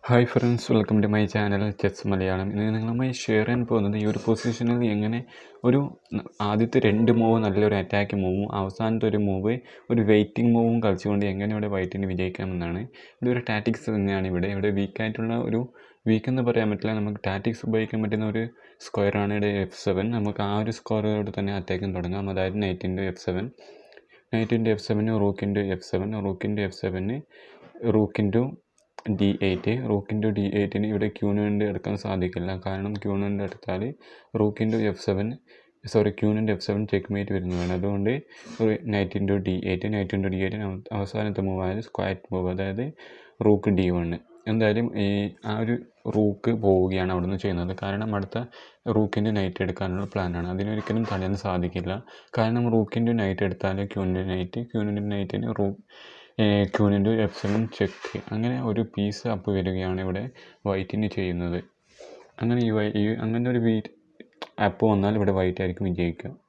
hi friends welcome to my channel chess Malayalam ഇന്ന് നിങ്ങളുമായി share ചെയ്യാൻ പോകുന്നത് ഈ ഒരു പൊസിഷനിൽ എങ്ങനെ ഒരു ആദ്യത്തെ രണ്ട് മൂവ് നല്ലൊരു അറ്റാക്ക് മൂവും അവസാനത്തെ ഒരു മൂവ് ഒരു വെയിറ്റിംഗ് മൂവും കളിച്ചുകൊണ്ട് എങ്ങനെ ഇവിടെ വൈറ്റിന് വിജയിക്കാമെന്നാണ് ഇവിടെ ഒരു ടാറ്റിക്സ് തന്നെയാണ് ഇവിടെ ഇവിടെ വീക്കായിട്ടുള്ള ഒരു വീക്ക് എന്ന് പറയാൻ പറ്റില്ല നമുക്ക് ടാറ്റിക്സ് ഉപയോഗിക്കാൻ പറ്റുന്ന ഒരു സ്ക്വയറാണ് ഇവിടെ എഫ് സെവൻ നമുക്ക് ആ ഒരു സ്ക്വയറോട് തന്നെ അറ്റാക്കും തുടങ്ങാം അതായത് knight into F seven knight into F seven rook into F seven rook into F seven rook into D eight rook into D എയ്റ്റിന് ഇവിടെ ക്യൂണിൻ്റെ എടുക്കാൻ സാധിക്കില്ല കാരണം ക്യൂണിൻ്റെ എടുത്താൽ rook into F seven sorry ക്യൂണിൻ്റെ എഫ് സെവൻ ചെക്ക് മേറ്റ് വരുന്നതാണ് അതുകൊണ്ട് ഒരു knight into D eight knight into D എയ്റ്റിന് അവസാനത്തെ മൂവ് ആയത് സ്ക്വയറ്റ് മൂവ് അതായത് റൂക്ക് ഡി വണ് എന്തായാലും ഈ ആ ഒരു റൂക്ക് പോവുകയാണ് അവിടുന്ന് ചെയ്യുന്നത് കാരണം അടുത്ത റൂക്കിൻ്റെ നൈറ്റ് എടുക്കാനുള്ള പ്ലാനാണ് അതിനൊരിക്കലും തടയാൻ സാധിക്കില്ല കാരണം റൂക്കിൻ്റെ നൈറ്റ് എടുത്താൽ ക്യൂണിൻ്റെ നൈറ്റ് ക്യൂണിൻ്റെ നൈറ്റിന് റൂ ക്യൂണിൻ്റെ എഫ് സെവൻ ചെക്ക് അങ്ങനെ ഒരു പീസ് അപ്പ് വരികയാണ് ഇവിടെ വൈറ്റിന് ചെയ്യുന്നത് അങ്ങനെ ഈ വൈ ഈ അങ്ങനെ ഒരു വീ ആപ്പ് വന്നാൽ ഇവിടെ വൈറ്റ് ആയിരിക്കും വിജയിക്കുക